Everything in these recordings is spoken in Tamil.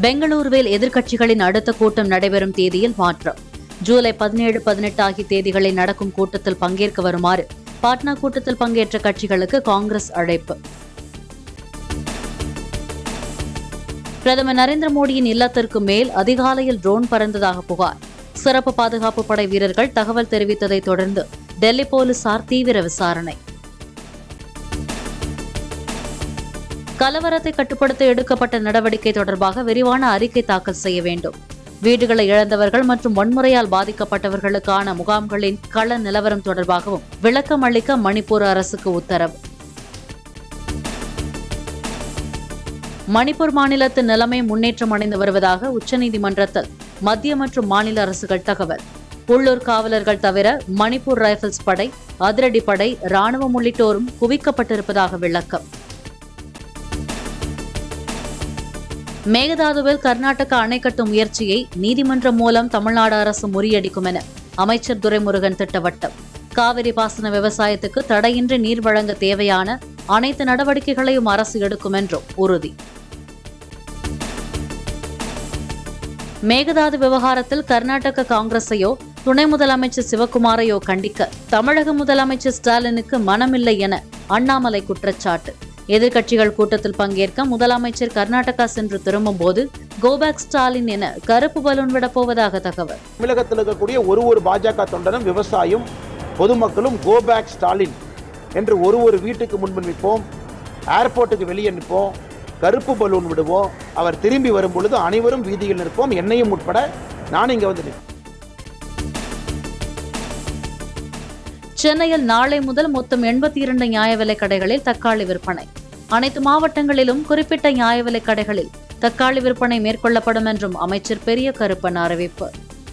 பெங்களூருவில் எதிர்க்கட்சிகளின் அடுத்த கூட்டம் நடைபெறும் தேதியில் மாற்றம் ஜூலை பதினேழு பதினெட்டு ஆகிய தேதிகளில் நடக்கும் கூட்டத்தில் பங்கேற்க வருமாறு பாட்னா கூட்டத்தில் பங்கேற்ற கட்சிகளுக்கு காங்கிரஸ் அழைப்பு பிரதமர் நரேந்திர மோடியின் இல்லத்திற்கு மேல் அதிகாலையில் ட்ரோன் பறந்ததாக புகார் சிறப்பு பாதுகாப்பு படை வீரர்கள் தகவல் தெரிவித்ததை தொடர்ந்து டெல்லி போலீசார் தீவிர விசாரணை கலவரத்தை கட்டுப்படுத்த எடுக்கப்பட்ட நடவடிக்கை தொடர்பாக விரிவான அறிக்கை தாக்கல் செய்ய வேண்டும் வீடுகளை இழந்தவர்கள் மற்றும் வன்முறையால் பாதிக்கப்பட்டவர்களுக்கான முகாம்களின் கள நிலவரம் தொடர்பாகவும் விளக்கம் அளிக்க மணிப்பூர் அரசுக்கு உத்தரவு மணிப்பூர் மாநிலத்தின் நிலைமை முன்னேற்றம் அடைந்து வருவதாக உச்சநீதிமன்றத்தில் மத்திய மற்றும் மாநில அரசுகள் தகவல் உள்ளூர் காவலர்கள் தவிர மணிப்பூர் ரைபிள்ஸ் படை அதிரடி படை ராணுவம் உள்ளிட்டோரும் குவிக்கப்பட்டிருப்பதாக விளக்கம் மேகதாதுவில் கர்நாடக அணை கட்டும் முயற்சியை நீதிமன்றம் மூலம் தமிழ்நாடு அரசு முறியடிக்கும் என அமைச்சர் துரைமுருகன் திட்டவட்டம் காவிரி பாசன விவசாயத்துக்கு தடையின்றி நீர் வழங்க தேவையான அனைத்து நடவடிக்கைகளையும் அரசு எடுக்கும் என்றும் உறுதி மேகதாது விவகாரத்தில் கர்நாடக காங்கிரஸையோ துணை முதலமைச்சர் சிவக்குமாரையோ கண்டிக்க தமிழக முதலமைச்சர் ஸ்டாலினுக்கு மனமில்லை என அண்ணாமலை குற்றச்சாட்டு எதிர்க்கட்சிகள் கூட்டத்தில் பங்கேற்க முதலமைச்சர் கர்நாடகா சென்று திரும்பும்போது கோபேக் ஸ்டாலின் என கருப்பு பலூன் விடப்போவதாக தகவல் தமிழகத்தில் இருக்கக்கூடிய ஒரு ஒரு பாஜக தொண்டனும் விவசாயம் பொதுமக்களும் கோ பேக் ஸ்டாலின் என்று ஒரு ஒரு வீட்டுக்கு முன்பு நிற்போம் ஏர்போர்ட்டுக்கு வெளியே நிற்போம் கருப்பு பலூன் விடுவோம் அவர் திரும்பி வரும் பொழுது அனைவரும் வீதியில் நிற்போம் என்னையும் உட்பட நான் இங்கே வந்து நிற்பேன் சென்னையில் நாளை முதல் மொத்தம் எண்பத்தி இரண்டு நியாய விலைக் கடைகளில் தக்காளி விற்பனை அனைத்து மாவட்டங்களிலும் குறிப்பிட்ட நியாய விலைக் கடைகளில் தக்காளி விற்பனை மேற்கொள்ளப்படும் என்றும் அமைச்சர் பெரிய கருப்பன் அறிவிப்பு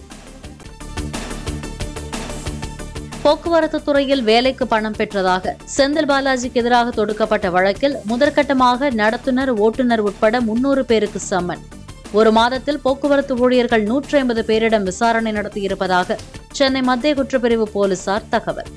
போக்குவரத்து துறையில் வேலைக்கு பணம் பெற்றதாக செந்தில் பாலாஜிக்கு எதிராக தொடுக்கப்பட்ட வழக்கில் முதற்கட்டமாக நடத்துனர் ஓட்டுநர் உட்பட முன்னூறு பேருக்கு சம்மன் ஒரு மாதத்தில் போக்குவரத்து ஊழியர்கள் நூற்றி ஐம்பது பேரிடம் விசாரணை நடத்தியிருப்பதாக சென்னை மத்திய குற்றப்பிரிவு போலீசார் தகவல்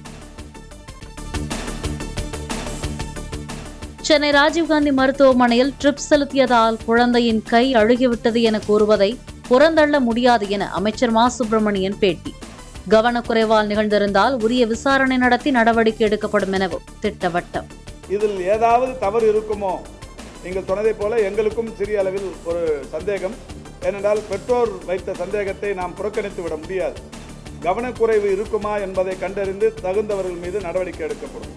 சென்னை ராஜீவ்காந்தி மருத்துவமனையில் ட்ரிப் செலுத்தியதால் குழந்தையின் கை அழுகிவிட்டது என கூறுவதை புறந்தள்ள முடியாது என அமைச்சர் மா சுப்பிரமணியன் பேட்டி கவனக்குறைவால் நிகழ்ந்திருந்தால் உரிய விசாரணை நடத்தி நடவடிக்கை எடுக்கப்படும் எனவும் திட்டவட்டம் இதில் ஏதாவது தவறு இருக்குமோ நீங்கள் சொன்னதைப் போல எங்களுக்கும் சிறிய அளவில் ஒரு சந்தேகம் ஏனென்றால் பெற்றோர் வைத்த சந்தேகத்தை நாம் புறக்கணித்து விட முடியாது கவனக்குறைவு இருக்குமா என்பதை கண்டறிந்து தகுந்தவர்கள் மீது நடவடிக்கை எடுக்கப்படும்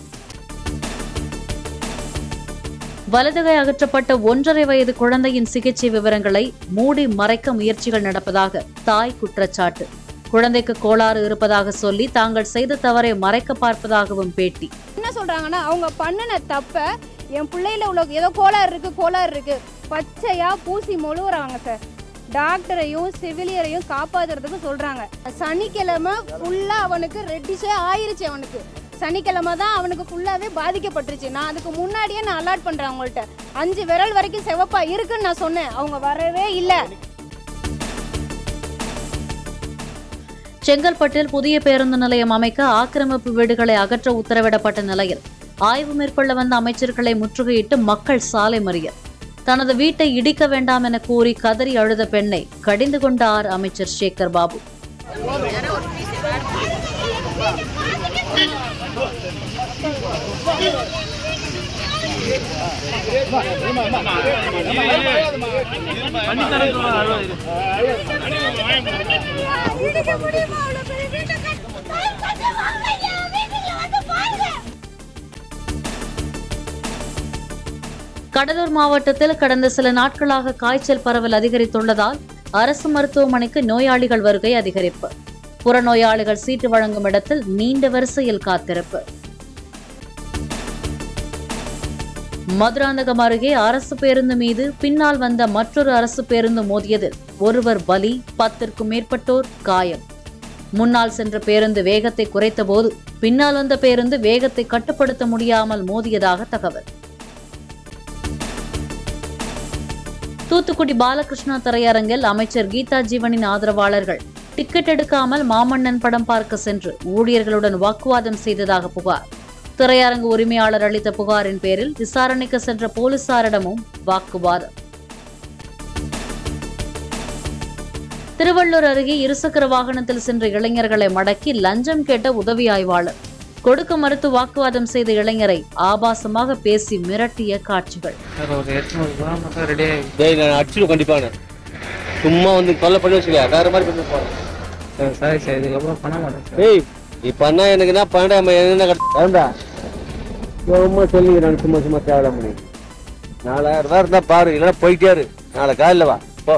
வலதுகை அகற்றப்பட்ட ஒன்றரை வயது குழந்தையின் சிகிச்சை விவரங்களை மூடி மறைக்க முயற்சிகள் நடப்பதாக தாய் குற்றச்சாட்டு குழந்தைக்கு கோளாறு இருப்பதாக சொல்லி தாங்கள் செய்த தவறை மறைக்க பார்ப்பதாகவும் பேட்டி என்ன சொல்றாங்கன்னா அவங்க பண்ணின தப்ப என் பிள்ளையில உள்ள ஏதோ கோளாறு இருக்கு கோளாறு இருக்கு பச்சையா பூசி மொழுவுறாங்க சார் டாக்டரையும் செவிலியரையும் காப்பாத்துறதுக்கு சொல்றாங்க சனிக்கிழமை ஃபுல்லா அவனுக்கு ரெட்டிஷே ஆயிருச்சு அவனுக்கு சனிக்கிழமை தான் அவனுக்கு ஃபுல்லாவே பாதிக்கப்பட்டுருச்சு நான் அதுக்கு முன்னாடியே நான் அலாட் பண்றேன் அவங்கள்ட்ட அஞ்சு விரல் வரைக்கும் சிவப்பா இருக்குன்னு நான் சொன்னேன் அவங்க வரவே இல்லை செங்கல்பட்டில் புதிய பேருந்து நிலையம் அமைக்க ஆக்கிரமிப்பு வீடுகளை அகற்ற உத்தரவிடப்பட்ட நிலையில் ஆய்வு மேற்கொள்ள வந்த அமைச்சர்களை முற்றுகையிட்டு மக்கள் சாலை மறியல் தனது வீட்டை இடிக்க வேண்டாம் என கூறி கதறி அழுத பெண்ணை கடிந்து கொண்டார் அமைச்சர் சேகர் பாபு கடலூர் மாவட்டத்தில் கடந்த சில நாட்களாக காய்ச்சல் பரவல் அதிகரித்துள்ளதால் அரசு மருத்துவமனைக்கு நோயாளிகள் வருகை அதிகரிப்பு புறநோயாளிகள் சீட்டு வழங்கும் இடத்தில் நீண்ட வரிசையில் காத்திருப்பு மதுராந்தகம் அருகே அரசு பேருந்து மீது பின்னால் வந்த மற்றொரு அரசு பேருந்து மோதியதில் ஒருவர் பலி பத்திற்கும் மேற்பட்டோர் காயம் முன்னால் சென்ற பேருந்து வேகத்தை குறைத்தபோது பின்னால் வந்த பேருந்து வேகத்தை கட்டுப்படுத்த முடியாமல் மோதியதாக தகவல் தூத்துக்குடி பாலகிருஷ்ணா திரையரங்கில் அமைச்சர் கீதா ஜீவனின் ஆதரவாளர்கள் டிக்கெட் எடுக்காமல் மாமன்னன் படம் பார்க்க சென்று ஊழியர்களுடன் வாக்குவாதம் செய்ததாக புகார் திரையரங்கு உரிமையாளர் அளித்த புகாரின் பேரில் விசாரணைக்கு சென்ற போலீசாரிடமும் வாக்குவாதம் திருவள்ளூர் அருகே இருசக்கர வாகனத்தில் சென்ற இளைஞர்களை மடக்கி லஞ்சம் கேட்ட உதவி ஆய்வாளர் கொடுக்க மறுத்து வாக்குவாதம் செய்த இளைஞரை ஆபாசமாக பேசி மிரட்டிய காட்சிகள் சார் ஒரு எட்நூறு ரூபா மட்டும் ரெடி ஆகி டேய் நான் அடிச்சிடும் கண்டிப்பாக சும்மா வந்து தொல்லை பண்ணி வச்சுக்க வேற மாதிரி பண்ணி போறேன் சார் சாரி சார் இதுக்கப்புறம் பண்ண மாட்டேன் சார் டேய் நீ பண்ணா எனக்கு என்ன பண்ண என்ன கட்டா சும்மா சொல்லிக்கிறேன் சும்மா சும்மா தேவையில்ல முடியும் நாலாயிரம் ரூபா இருந்தா பாரு இல்லைன்னா போயிட்டே இரு நாளை காலையில் வா போ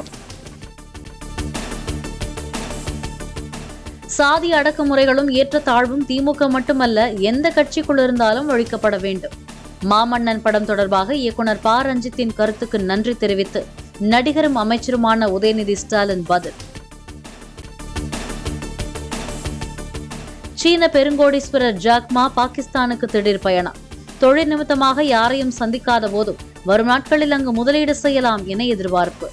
சாதி அடக்குமுறைகளும் ஏற்றத்தாழ்வும் திமுக மட்டுமல்ல எந்த கட்சிக்குள் இருந்தாலும் ஒழிக்கப்பட வேண்டும் மாமன்னன் படம் தொடர்பாக இயக்குனர் ப ரஞ்சித்தின் கருத்துக்கு நன்றி தெரிவித்து நடிகரும் அமைச்சருமான உதயநிதி ஸ்டாலின் பதில் சீன பெருங்கோடீஸ்வரர் ஜாக்மா பாகிஸ்தானுக்கு திடீர் பயணம் தொழில் நிமித்தமாக யாரையும் சந்திக்காத போதும் வரும் நாட்களில் அங்கு முதலீடு செய்யலாம் என எதிர்பார்ப்பு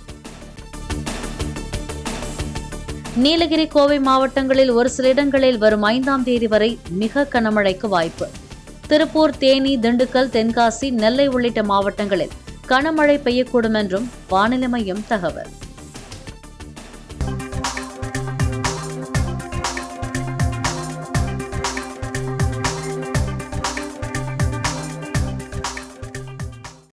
நீலகிரி கோவை மாவட்டங்களில் ஒரு சில இடங்களில் வரும் ஐந்தாம் தேதி வரை மிக கனமழைக்கு வாய்ப்பு திருப்பூர் தேனி திண்டுக்கல் தென்காசி நெல்லை உள்ளிட்ட மாவட்டங்களில் கனமழை பெய்யக்கூடும் என்றும் வானிலை மையம் தகவல்